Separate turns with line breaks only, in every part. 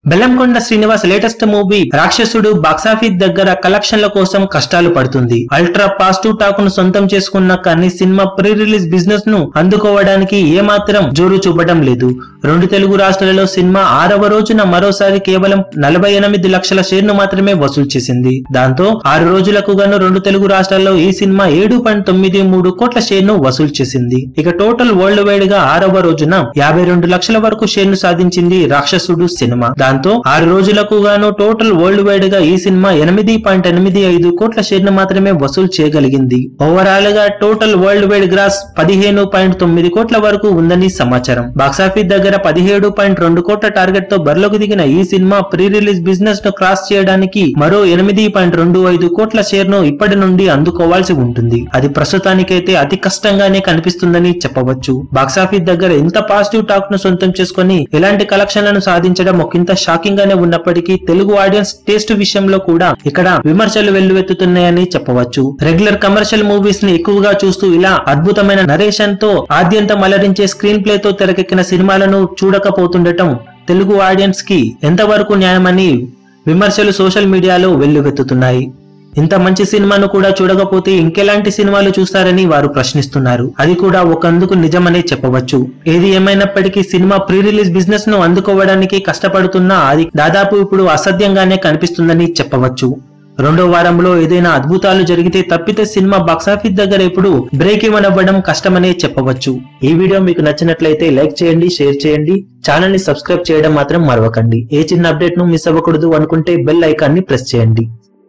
Bellamkonda Srinivas latest movie Rakshasudu box office దగ్గర కలెక్షన్ల కోసం కష్టాలు పడుతుంది అల్ట్రా పాజిటివ్ టాక్ ను సొంతం చేసుకున్న కానీ సినిమా ప్రీ రిలీజ్ బిజినెస్ ను అందుకోవడానికి ఏమాత్రం జోరు చూపడం లేదు రెండు తెలుగు రాష్ట్రాలలో సినిమా ఆరవ రోజున మరోసారి కేవలం నలభై ఎనిమిది లక్షల షేర్ను మాత్రమే వసూలు చేసింది దాంతో ఆరు రోజులకు గాను రెండు తెలుగు రాష్ట్రాల్లో ఈ సినిమా ఏడు పాయింట్ తొమ్మిది మూడు కోట్ల షేర్ను వసూలు చేసింది ఇక టోటల్ వరల్డ్ వైడ్ గా ఆరవ రోజున యాభై రెండు లక్షల వరకు షేర్ను సాధించింది రాక్షసుడు సినిమా దాంతో ఆరు రోజులకు గాను టోటల్ వరల్డ్ వైడ్ గా ఈ సినిమా ఎనిమిది పాయింట్ ఎనిమిది ఐదు కోట్ల షేర్ను మాత్రమే వసూలు చేయగలిగింది ఓవరాల్ గా టోటల్ వరల్డ్ వైడ్ గ్రాస్ పదిహేను పాయింట్ తొమ్మిది కోట్ల వరకు ఉందని సమాచారం బాక్సాఫీస్ దగ్గర పదిహేడు పాయింట్ రెండు కోట్ల టార్గెట్ తో బరిలోకి దిగిన ఈ సినిమా ప్రీ రిలీజ్ బిజినెస్ ను క్రాస్ చేయడానికి మరో ఎనిమిది పాయింట్ రెండు ఐదు కోట్ల షేర్ ను ఇప్పటి నుండి అందుకోవాల్సి ఉంటుంది అది ప్రస్తుతానికైతే అతి కష్టంగానే కనిపిస్తుందని చెప్పవచ్చు బాక్సాఫీస్ దగ్గర ఇంత పాజిటివ్ టాక్ ను సొంతం చేసుకుని ఇలాంటి కలెక్షన్లను సాధించడం ఒకంత షాకింగ్ గానే ఉన్నప్పటికీ తెలుగు ఆడియన్స్ టేస్ట్ విషయంలో కూడా ఇక్కడ విమర్శలు వెల్లువెత్తుతున్నాయని చెప్పవచ్చు రెగ్యులర్ కమర్షియల్ మూవీస్ ని ఎక్కువగా చూస్తూ ఇలా అద్భుతమైన నరేషన్ తో ఆద్యంతం అలరించే స్క్రీన్ ప్లే తో తెరకెక్కిన సినిమాలను చూడకపోతుండటం తెలుగు ఆడియన్స్ కి ఎంతవరకు న్యాయమని విమర్శలు సోషల్ మీడియాలో వెల్లువెత్తుతున్నాయి ఇంత మంచి సినిమాను కూడా చూడకపోతే ఇంకెలాంటి సినిమాలు చూస్తారని వారు ప్రశ్నిస్తున్నారు అది కూడా ఒకందుకు నిజమనే చెప్పవచ్చు ఏది ఏమైనప్పటికీ సినిమా ప్రీ రిలీజ్ బిజినెస్ ను అందుకోవడానికి కష్టపడుతున్నా అది దాదాపు ఇప్పుడు అసాధ్యంగానే కనిపిస్తుందని చెప్పవచ్చు రెండో వారంలో ఏదైనా అద్భుతాలు జరిగితే తప్పితే సినిమా బాక్సాఫీస్ దగ్గర ఇప్పుడు బ్రేక్ ఇవ్వనవ్వడం కష్టమనే చెప్పవచ్చు ఈ వీడియో మీకు నచ్చినట్లయితే లైక్ చేయండి షేర్ చేయండి ఛానల్ ని సబ్స్క్రైబ్ చేయడం మాత్రం మరవకండి ఏ చిన్న అప్డేట్ ను మిస్ అవ్వకూడదు అనుకుంటే బెల్ ఐకాన్ ని ప్రెస్ చేయండి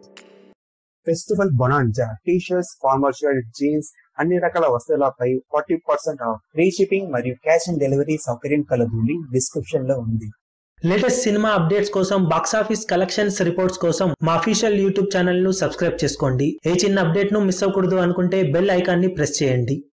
festival bonanza T shirts formal shirt jeans అన్ని రకాల వస్తువులపై forty percent off free shipping మరియు క్యాష్ ఆన్ డెలివరీ సౌకర్యం కలదు లింక్ డిస్క్రిప్షన్ లో ఉంది
లేటెస్ట్ సినిమా అప్డేట్స్ కోసం బాక్సాఫీస్ కలెక్షన్స్ రిపోర్ట్స్ కోసం మా అఫీషియల్ యూట్యూబ్ ఛానల్ ను సబ్స్క్రైబ్ చేసుకోండి ఏ చిన్న అప్డేట్ ను మిస్ అవ్వకూడదు అనుకుంటే బెల్ ఐకాన్ ని ప్రెస్ చేయండి